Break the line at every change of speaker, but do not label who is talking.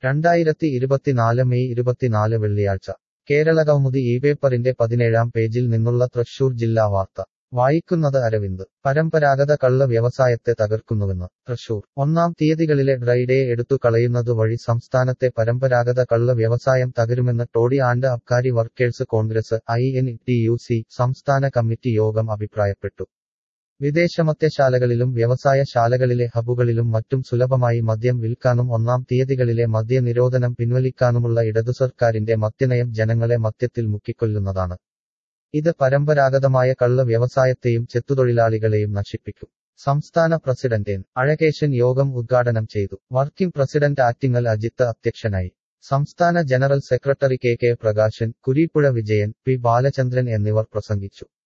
രണ്ടായിരത്തി ഇരുപത്തിനാല് മെയ് ഇരുപത്തിനാല് വെള്ളിയാഴ്ച കേരളകൗമുദി ഈ പേപ്പറിന്റെ പതിനേഴാം പേജിൽ നിന്നുള്ള തൃശൂർ ജില്ലാ വാർത്ത വായിക്കുന്നത് അരവിന്ദ് പരമ്പരാഗത കള്ള് വ്യവസായത്തെ തകർക്കുന്നുവെന്ന് തൃശൂർ ഒന്നാം തീയതികളിലെ ഡ്രൈ ഡേ എടുത്തു കളയുന്നതു വഴി സംസ്ഥാനത്തെ പരമ്പരാഗത കള്ള് വ്യവസായം തകരുമെന്ന് toddy and Abkari workers congress I N T U C സംസ്ഥാന കമ്മിറ്റി യോഗം അഭിപ്രായപ്പെട്ടു വിദേശമദ്യശാലകളിലും വ്യവസായശാലകളിലെ ഹബുകളിലും മറ്റും സുലഭമായി മദ്യം വിൽക്കാനും ഒന്നാം തീയതികളിലെ മദ്യ നിരോധനം പിൻവലിക്കാനുമുള്ള ഇടതുസർക്കാരിന്റെ മദ്യനയം ജനങ്ങളെ മദ്യത്തിൽ മുക്കിക്കൊല്ലുന്നതാണ് ഇത് പരമ്പരാഗതമായ കള്ള് വ്യവസായത്തെയും ചെത്തുതൊഴിലാളികളെയും നശിപ്പിക്കും സംസ്ഥാന പ്രസിഡന്റ് എൻ അഴകേശൻ യോഗം ഉദ്ഘാടനം ചെയ്തു വർക്കിംഗ് പ്രസിഡന്റ് ആറ്റിങ്ങൽ അജിത്ത് അധ്യക്ഷനായി സംസ്ഥാന general secretary K K Prakashan Kureepuzha Vijayan P Balachandran എന്നിവർ പ്രസംഗിച്ചു